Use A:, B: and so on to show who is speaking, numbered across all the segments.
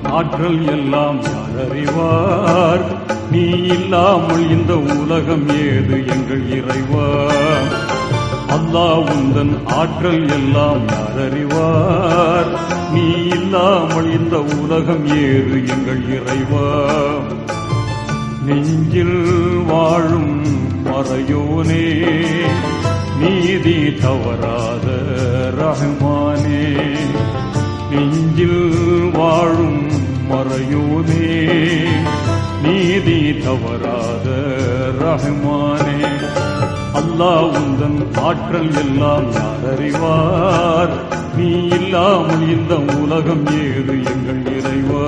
A: ஆற்றல் எல்லாம் யார் அறிவார் நீ இல்லாமல் இந்த உலகம் ஏது எங்கள் இறைவா அல்லாஹ் உந்தன் ஆற்றல் எல்லாம் யார் அறிவார் நீ இல்லாமல் இந்த உலகம் ஏது எங்கள் இறைவா நெஞ்சில் வாழும் மறையோனே நீதி தவறாத ரஹ்மானே நெஞ்சில் வாழும் மறையோனே நீதி தவறாத ரஹ்மானே அல்லாஹ் உந்தன் ஆற்றல் எல்லாம் யார் அறிவார் நீ இல்லாமல் இந்த உலகம் ஏது எங்கள் இறைவா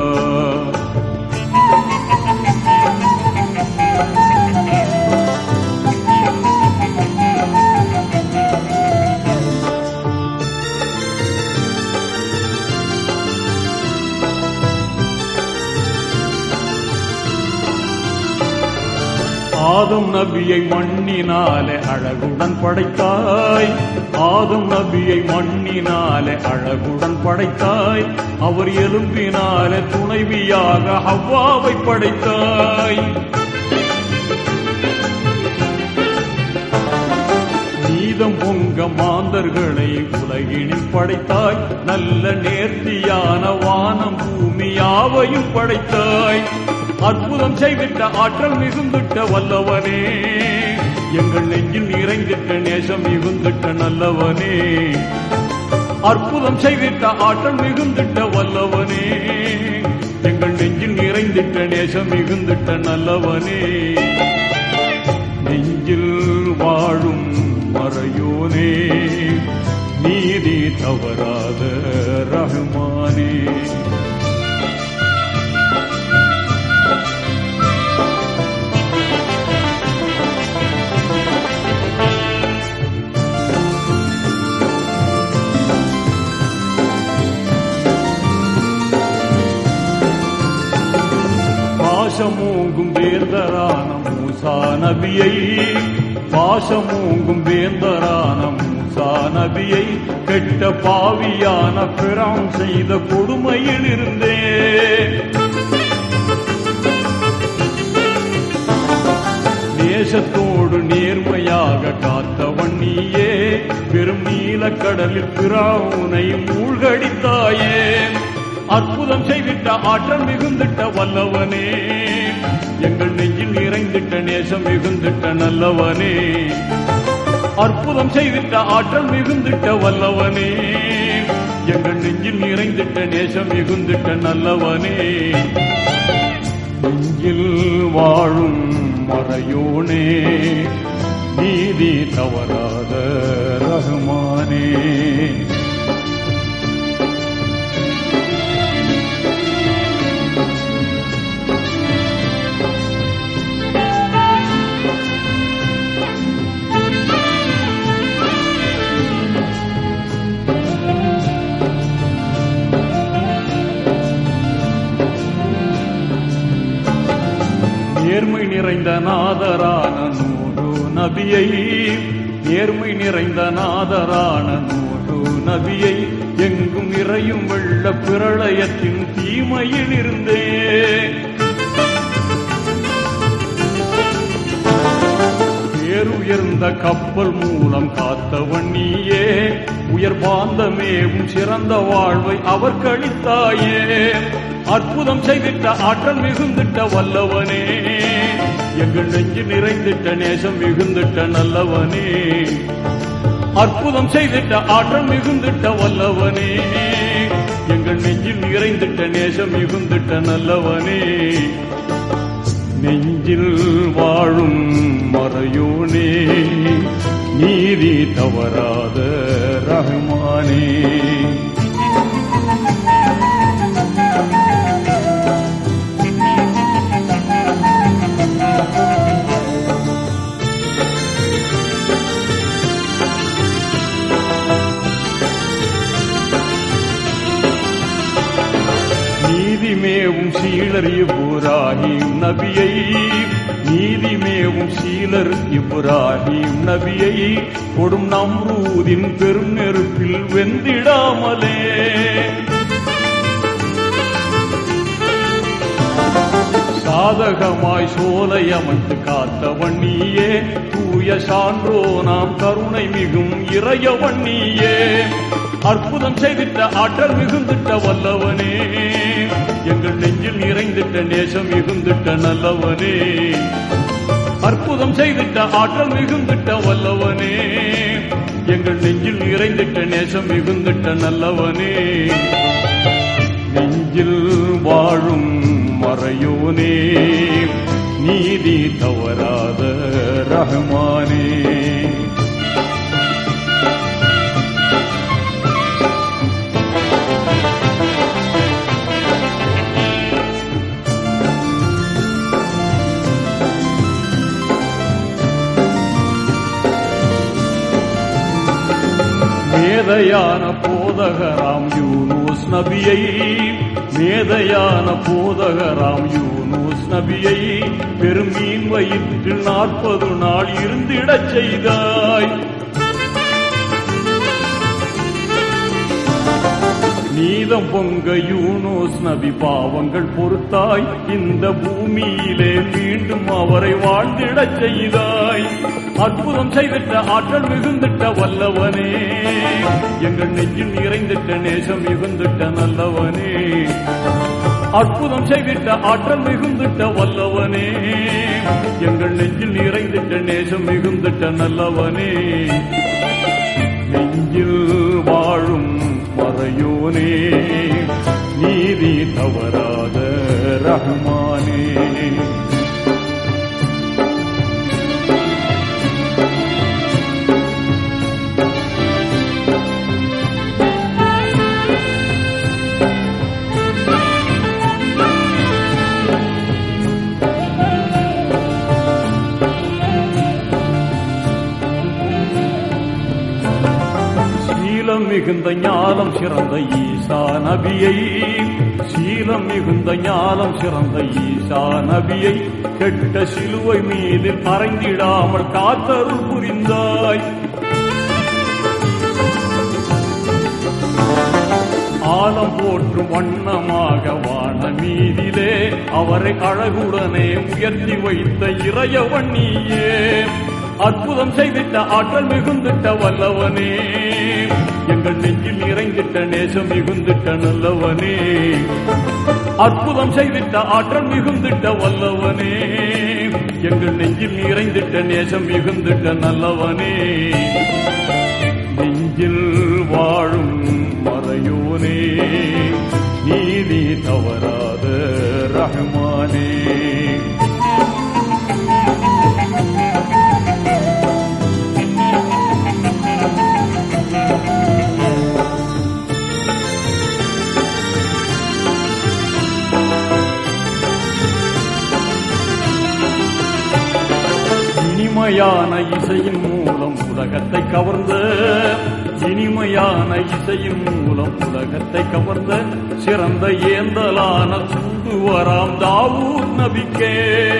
A: ஆதம் நபியை மண்ணினாலே அழகுடன் படைத்தாய் ஆதம் நபியை மண்ணினாலே அழகுடன் படைத்தாய் அவர் எலும்பினாலே துணைவியாக ஹவ்வாவை படைத்தாய் நீதம் பொங்க மாந்தர்களை உலகினில் படைத்தாய் நல்ல நேர்த்தியான வானம் பூமியாவையும் படைத்தாய் அற்புதம் செய்திட்ட ஆற்றல் மிகுந்திட்ட வல்லவனே எங்கள் நெஞ்சில் நிறைந்திட்ட நேசம் மிகுந்திட்ட நல்லவனே அற்புதம் செய்திட்ட ஆற்றல் மிகுந்திட்ட வல்லவனே எங்கள் நெஞ்சில் நிறைந்திட்ட நேசம் மிகுந்திட்ட நல்லவனே நெஞ்சில் வாழும் மறையோனே நீதி தவறாத ரஹ்மானே பாசமூங்கும் வேந்தரான மூசா நபியை பாசமூங்கும் வேந்தரான மூசா நபியை கெட்ட பாவியான பிறான் செய்த கொடுமையில் இருந்தே நேசத்தோடு நேர்மையாக காத்தவன் நீயே பெரும் நீலக்கடலில் பிராவுனை மூழ்கடித்தாயே அற்புதம் செய்திட்ட ஆற்றல் மிகுந்திட்ட வல்லவனே எங்கள் நெஞ்சில் நிறைந்திட்ட நேசம் மிகுந்திட்ட நல்லவனே அற்புதம் செய்திட்ட ஆற்றல் மிகுந்திட்ட வல்லவனே எங்கள் நெஞ்சில் நிறைந்திட்ட நேசம் மிகுந்திட்ட நல்லவனே நெஞ்சில் வாழும் மறையோனே நீதி தவறாத ரகுமானே நேர்மை நிறைந்த நாதரான நூறு நபியை நேர்மை நிறைந்த நாதரான நூறு நபியை எங்கும் இறையும் வெள்ள பிரளயத்தின் தீமையில் இருந்தே பேருயர்ந்த கப்பல் மூலம் காத்தவன் நீயே உயர் பாந்தமேவும் சிறந்த வாழ்வை அவர் கழித்தாயே அற்புதம் செய்திட்ட ஆற்றல் மிகுந்திட்ட வல்லவனே எங்கள் நெஞ்சு நிறைந்திட்ட நேசம் மிகுந்திட்ட நல்லவனே அற்புதம் செய்திட்ட ஆற்றல் மிகுந்திட்ட வல்லவனே எங்கள் நெஞ்சில் நிறைந்திட்ட நேசம் மிகுந்திட்ட நல்லவனே நெஞ்சில் வாழும் மறையோனே நீதி தவறாத ரஹ்மானே நீதிமேவும் சீலர் இப்ராஹிம் நபியை நீதிமேவும் சீலர் இப்ராஹிம் நபியை கொடும் நம்ரூதின் பெரும் நெருப்பில் வெந்திடாமலே சாதகமாய் சோலை அமைத்து காத்தவன் நீயே தூய சான்றோ நாம் கருணை மிகும் இறையவன் நீயே அற்புதம் செய்திட்ட ஆற்றல் மிகுந்திட்ட வல்லவனே எங்கள் நெஞ்சில் நிறைந்திட்ட நேசம் மிகுந்திட்ட நல்லவனே அற்புதம் செய்திட்ட ஆற்றல் மிகுந்திட்ட வல்லவனே எங்கள் நெஞ்சில் நிறைந்திட்ட நேசம் மிகுந்திட்ட நல்லவனே நெஞ்சில் வாழும் மறையோனே நீதி தவறாத ரஹ்மானே மேதையான போதகராம் யூனூஸ் நபியை மேதையான போதகராம் யூனூஸ் நபியை பெருமீன் வயிற்றில் நாற்பது நாள் இருந்திடச் செய்தாய் நீதம் பொங்க யூனோஸ் நபி பாவங்கள் பொறுத்தாய் இந்த பூமியிலே மீண்டும் அவரை வாழ்ந்திடச் செய்தாய் அற்புதம் செய்திட்ட ஆற்றல் மிகுந்திட்ட வல்லவனே எங்கள் நெஞ்சில் நிறைந்திட்ட நேசம் மிகுந்திட்ட நல்லவனே அற்புதம் செய்திட்ட ஆற்றல் மிகுந்திட்ட வல்லவனே எங்கள் நெஞ்சில் நிறைந்திட்ட நேசம் மிகுந்திட்ட நல்லவனே நெஞ்சில் வாழும் மறையோனே நீதி தவறாத ரஹ்மானே சீலம் மிகுந்த ஞானம் சிறந்த ஈசா நபியை சீலம் மிகுந்த ஞானம் சிறந்த ஈசா நபியை கெட்ட சிலுவை மீது அறைந்திடாமல் காத்தருள் புரிந்தாய் ஆலம் போற்றும் வண்ணமாக வான மீதிலே அவரை அழகுடனே உயர்த்தி வைத்த இறையவன் நீயே அற்புதம் செய்திட்ட ஆற்றல் மிகுந்திட்ட வல்லவனே எங்கள் நெஞ்சில் நிறைந்திட்ட நேசம் மிகுந்திட்ட நல்லவனே அற்புதம் செய்திட்ட ஆற்றல் மிகுந்திட்ட வல்லவனே எங்கள் நெஞ்சில் நிறைந்திட்ட நேசம் மிகுந்திட்ட நல்லவனே நெஞ்சில் வாழும் மறையோனே நீதி தவறாத ரஹ்மானே இனிமையான இசையின் மூலம் உலகத்தை கவர்ந்த இனிமையான இசையின் மூலம் உலகத்தை கவர்ந்த சிறந்த ஏந்தலான தூதுவராம் தாவூர் நபிக்கே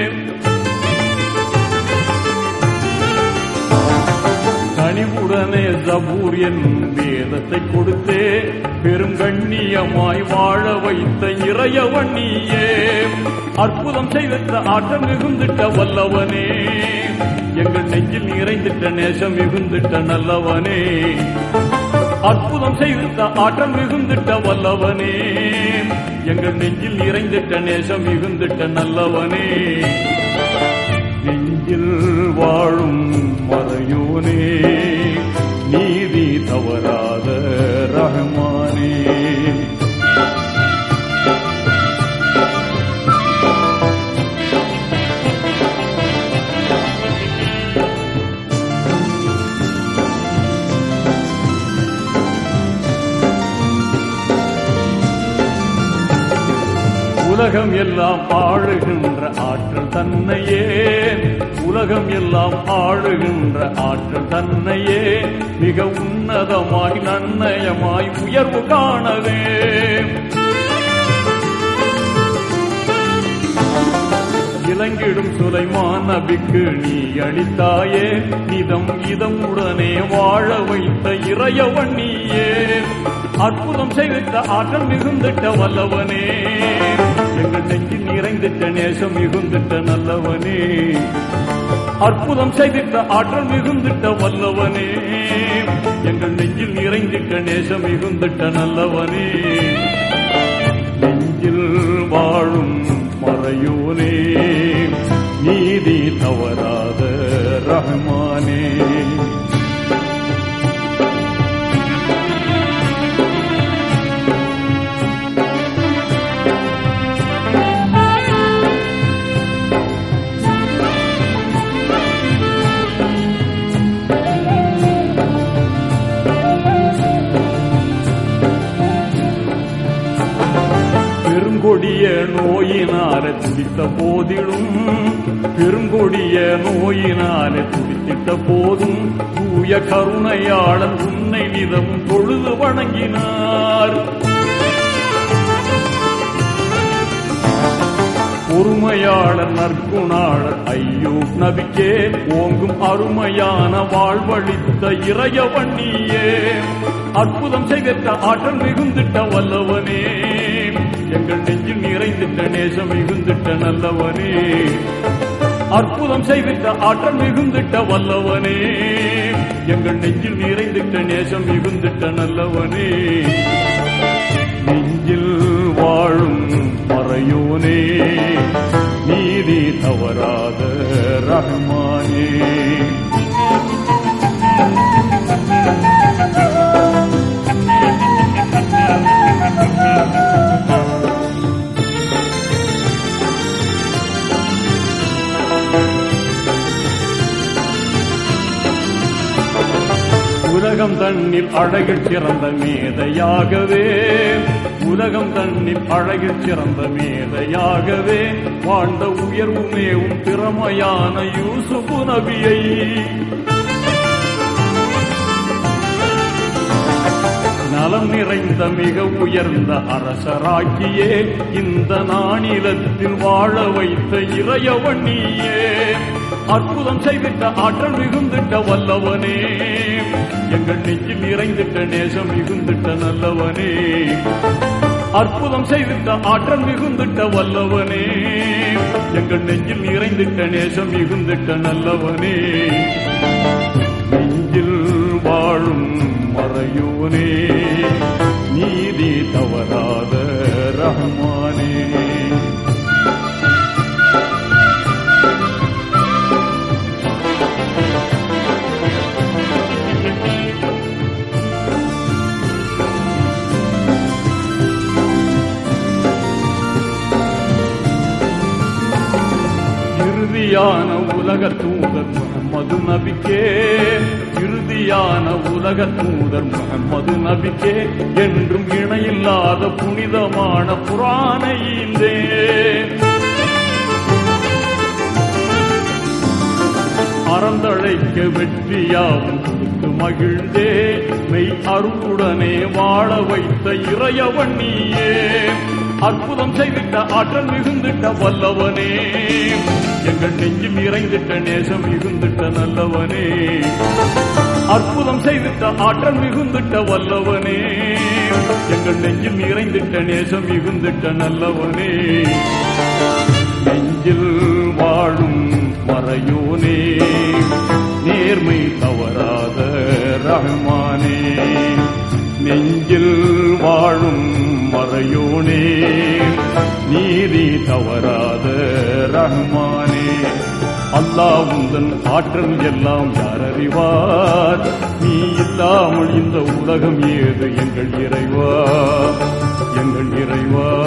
A: கனிவுடனே ஜபூர் என்னும் வேதத்தை கொடுத்தே பெரும் கண்ணியமாய் வாழ வைத்த இறையவன் நீயே அற்புதம் செய்திட்ட ஆட்டம் மிகுந்திட்ட வல்லவனே எங்கள் நெஞ்சில் நிறைந்திட்ட நேசம் மிகுந்திட்ட நல்லவனே அற்புதம் செய்திட்ட ஆற்றம் மிகுந்திட்ட வல்லவனே எங்கள் நெஞ்சில் நிறைந்திட்ட நேசம் மிகுந்திட்ட நல்லவனே நெஞ்சில் வாழும் மறையோனே நீதி தவறாத ரஹ்மானே உலகம் எல்லாம் ஆளுகின்ற ஆற்றல் தன்னையே உலகம் எல்லாம் ஆளுகின்ற ஆற்றல் தன்னையே மிக உன்னதமாய் நன்னயமாய் உயர்வு காணவே இலங்கிடும் சுலைமான் நபிக்கு நீ அளித்தாயே நிதம் இதம் உடனே வாழ வைத்த இறையவன் நீயே அற்புதம் செய்திட்ட ஆற்றல் மிகுந்திட்ட வல்லவனே எங்கள் நெஞ்சில் நிறைந்திட்ட நேசம் மிகுந்திட்ட நல்லவனே அற்புதம் செய்திட்ட ஆற்றல் மிகுந்திட்ட வல்லவனே எங்கள் நெஞ்சில் நிறைந்திட்ட நேசம் மிகுந்திட்ட நல்லவனே நெஞ்சில் வாழும் மறையோனே நீதி தவறாத ரஹ்மானே பெருங்கொடிய நோயினால துடித்த போதிலும் பெருங்கொடிய நோயினால துடித்திட்ட போதும் தூய கருணையாளன் உன்னை நிதம் பொழுது வணங்கினார் பொறுமையாளர் நற்குணாளர் ஐயோ நபிக்கே ஓங்கும் அருமையான வாழ்வழித்த இறையவன் நீயே அற்புதம் செய்கின்ற ஆற்றல் மிகுந்திட்ட வல்லவனே எங்கள் நெஞ்சில் நிறைந்திட்ட நேசம் மிகுந்திட்ட நல்லவனே அற்புதம் செய்திட்ட ஆற்றல் மிகுந்திட்ட வல்லவனே எங்கள் நெஞ்சில் நிறைந்திட்ட நேசம் மிகுந்திட்ட நல்லவனே நெஞ்சில் வாழும் மறையோனே நீதி தவறாத ரஹ்மானே உலகம் தன்னில் அழகில் சிறந்த மேதையாகவே உலகம் தன்னில் அழகில் சிறந்த மேதையாகவே வாழ்ந்த உயர்வுமேவும் திறமையான யூசுபு நபியை நலம் நிறைந்த மிக உயர்ந்த அரசராக்கியே இந்த நாணிலத்தில் வாழ வைத்த இறையவன் நீயே அற்புதம் செய்திட்ட ஆற்றல் மிகுந்திட்ட வல்லவனே எங்கள் நெஞ்சில் நிறைந்திட்ட நேசம் மிகுந்திட்ட நல்லவனே அற்புதம் செய்திட்ட ஆற்றல் மிகுந்திட்ட வல்லவனே எங்கள் நெஞ்சில் நிறைந்திட்ட நேசம் மிகுந்திட்ட நல்லவனே நெஞ்சில் வாழும் மறையோனே நீதி தவறாத ரஹ்மானே இறுதியான உலக தூதர் முகம்மது நபிக்கே இறுதியான உலக தூதர் முகம்மது நபிக்கே என்றும் இணையில்லாத புனிதமான புராணையிலே அறந்தழைக்க வெற்றியாவும் கொடுத்து மகிழ்ந்தே மெய் அருளுடனே வாழ வைத்த இறையவன் நீயே அற்புதம் செய்திட்ட ஆற்றல் மிகுந்திட்ட வல்லவனே எங்கள் நெஞ்சில் நிறைந்திட்ட நேசம் மிகுந்திட்ட நல்லவனே அற்புதம் செய்திட்ட ஆற்றல் மிகுந்திட்ட வல்லவனே எங்கள் நெஞ்சில் நிறைந்திட்ட நேசம் மிகுந்திட்ட நல்லவனே நெஞ்சில் வாழும் மறையோனே நேர்மை தவறாத ரஹ்மானே நெஞ்சில் வாழும் மறையோனே நீதி தவறாத ரஹ்மானே அல்லாஹ் உந்தன் ஆற்றல் எல்லாம் யார் அறிவார் நீ இல்லாமல் இந்த உலகம் ஏது எங்கள் இறைவா எங்கள் இறைவா